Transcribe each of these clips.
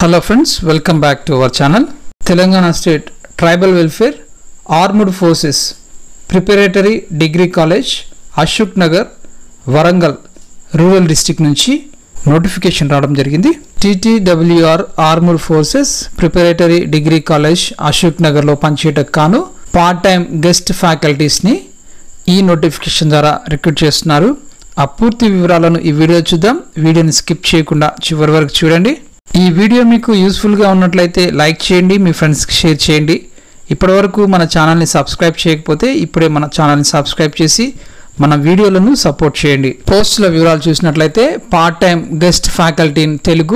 hello friends welcome back to our channel Telangana state tribal welfare armed forces preparatory degree college Ashok Nagar Warangal rural district నుంచి notification రావడం జరిగింది TTWR armed forces preparatory degree college Ashok నగర్లో పనిచేయటకు కాను part time guest ఫ్యాకల్టీస్ని ఈ notification ద్వారా recruit చేస్తున్నారు ఆ పూర్తి వివరాలను ఈ వీడియో చూద్దాం వీడియోని స్కిప్ చేయకుండా చివరి వరకు చూడండి ఈ వీడియో మీకు యూస్ఫుల్గా ఉన్నట్లయితే లైక్ చేయండి మీ ఫ్రెండ్స్కి షేర్ చేయండి ఇప్పటివరకు మన ఛానల్ని సబ్స్క్రైబ్ చేయకపోతే ఇప్పుడే మన ఛానల్ని సబ్స్క్రైబ్ చేసి మన వీడియోలను సపోర్ట్ చేయండి పోస్టుల వివరాలు చూసినట్లయితే part time guest faculty in Telugu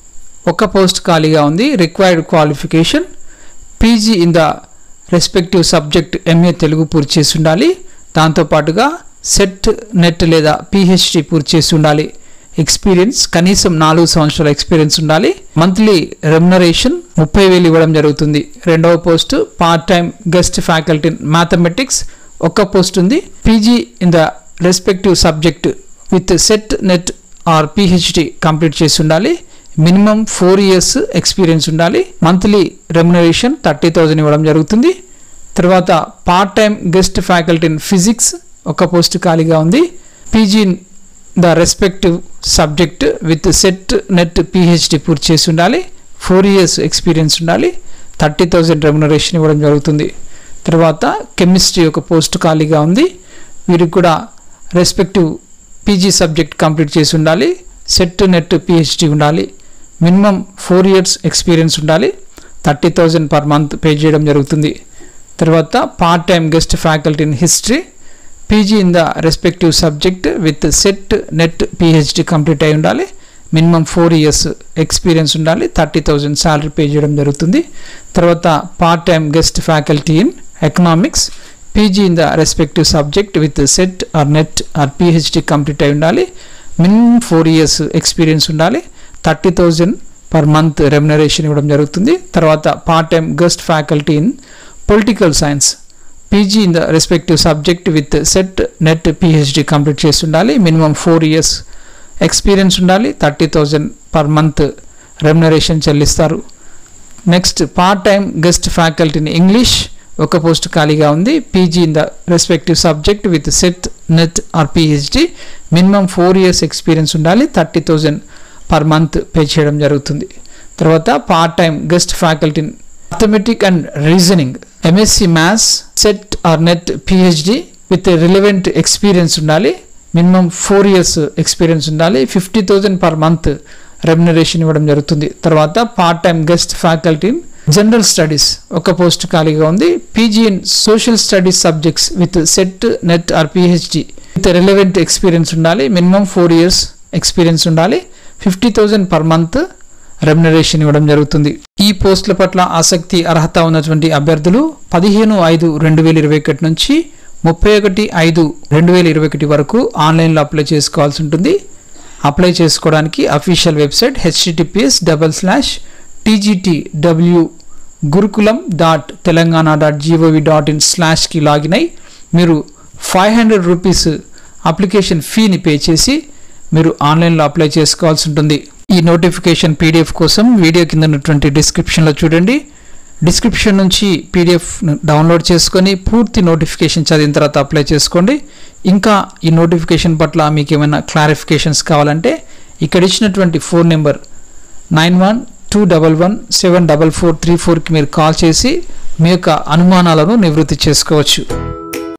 ఒక పోస్ట్ ఖాళీగా ఉంది required qualification PG in the respective subject MA Telugu పూర్తి చేసి ఉండాలి దాంతోపాటుగా సెట్ నెట్ లేదా పిహెచ్డి పూర్తి చేసి ఉండాలి ఎక్స్పీరియన్స్ కనీసం నాలుగు సంవత్సరాల ఎక్స్పీరియన్స్ ఉండాలి మంత్లీ రెమ్యునరేషన్ ముప్పై వేలు ఇవ్వడం జరుగుతుంది రెండవ post part time guest faculty mathematics ఒక్క పోస్ట్ ఉంది PG in the respective subject with SET NET or PhD complete చేసి ఉండాలి మినిమం ఫోర్ ఇయర్స్ ఎక్స్పీరియన్స్ ఉండాలి మంత్లీ రెమ్యునరేషన్ థర్టీ థౌజండ్ ఇవ్వడం జరుగుతుంది తర్వాత part time guest faculty in physics ఒక post ఖాళీగా ఉంది PG in the respective subject with SET NET PhD పూర్తి చేసి ఉండాలి ఫోర్ ఇయర్స్ ఎక్స్పీరియన్స్ ఉండాలి థర్టీ థౌజండ్ రెమ్యునరేషన్ ఇవ్వడం జరుగుతుంది తర్వాత కెమిస్ట్రీ ఒక పోస్ట్ ఖాళీగా ఉంది వీరికి కూడా రెస్పెక్టివ్ పీజీ సబ్జెక్ట్ కంప్లీట్ చేసి ఉండాలి సెట్ నెట్ పిహెచ్డి ఉండాలి మినిమం ఫోర్ ఇయర్స్ ఎక్స్పీరియన్స్ ఉండాలి thirty thousand per month pay చేయడం జరుగుతుంది తర్వాత part time guest faculty in history PG in the respective subject with SET NET PhD complete అయి ఉండాలి minimum four years experience ఉండాలి thirty thousand salary pay చేయడం జరుగుతుంది తర్వాత part time guest faculty in economics PG in the respective subject with SET or NET or PhD complete అయి ఉండాలి minimum four years experience ఉండాలి thirty thousand per month remuneration ఇవ్వడం జరుగుతుంది తర్వాత part time guest faculty in political science PG in the respective subject with SET NET PhD complete చేసి ఉండాలి minimum four years experience ఉండాలి thirty thousand per month remuneration చెల్లిస్తారు next part time guest faculty in English ఒక post ఖాళీగా ఉంది PG in the respective subject with SET NET or PhD minimum four years experience ఉండాలి thirty thousand per month pay చేయడం జరుగుతుంది తర్వాత part time guest faculty in mathematic and reasoning MSc maths SET or NET PhD with relevant experience ఉండాలి minimum four years experience ఉండాలి fifty thousand per month remuneration ఇవ్వడం జరుగుతుంది తర్వాత part time guest faculty in general studies ఒక post ఖాళీగా ఉంది PG in social studies subjects with SET NET or PhD with relevant experience ఉండాలి minimum four years experience ఉండాలి fifty thousand per month remuneration ఇవ్వడం జరుగుతుంది ఈ పోస్టుల పట్ల ఆసక్తి అర్హత ఉన్నటువంటి అభ్యర్థులు పదిహేను ఐదు రెండు వేల ఇరవై ఒకటి నుంచి ముప్పై ఒకటి ఐదు రెండు వేల ఇరవై ఒకటి వరకు ఆన్లైన్లో అప్లై చేసుకోవాల్సి ఉంటుంది అప్లై చేసుకోవడానికి official website HTTPS double slash TGT W Gurukulam dot Telangana dot gov dot in స్లాష్కి లాగిన్ అయి మీరు ఫైవ్ హండ్రెడ్ రూపీస్ అప్లికేషన్ ఫీని పే చేసి మీరు ఆన్లైన్లో అప్లై చేసుకోవాల్సి ఉంటుంది ఈ నోటిఫికేషన్ పీడిఎఫ్ కోసం వీడియో కింద ఉన్నటువంటి డిస్క్రిప్షన్లో చూడండి డిస్క్రిప్షన్ నుంచి పీడిఎఫ్ డౌన్లోడ్ చేసుకొని పూర్తి నోటిఫికేషన్ చదివిన తర్వాత అప్లై చేసుకోండి ఇంకా ఈ నోటిఫికేషన్ పట్ల మీకు ఏమైనా క్లారిఫికేషన్స్ కావాలంటే ఇక్కడ ఇచ్చినటువంటి phone number nine one two double one seven double four three ఫోర్కి మీరు కాల్ చేసి మీ యొక్క అనుమానాలను నివృత్తి చేసుకోవచ్చు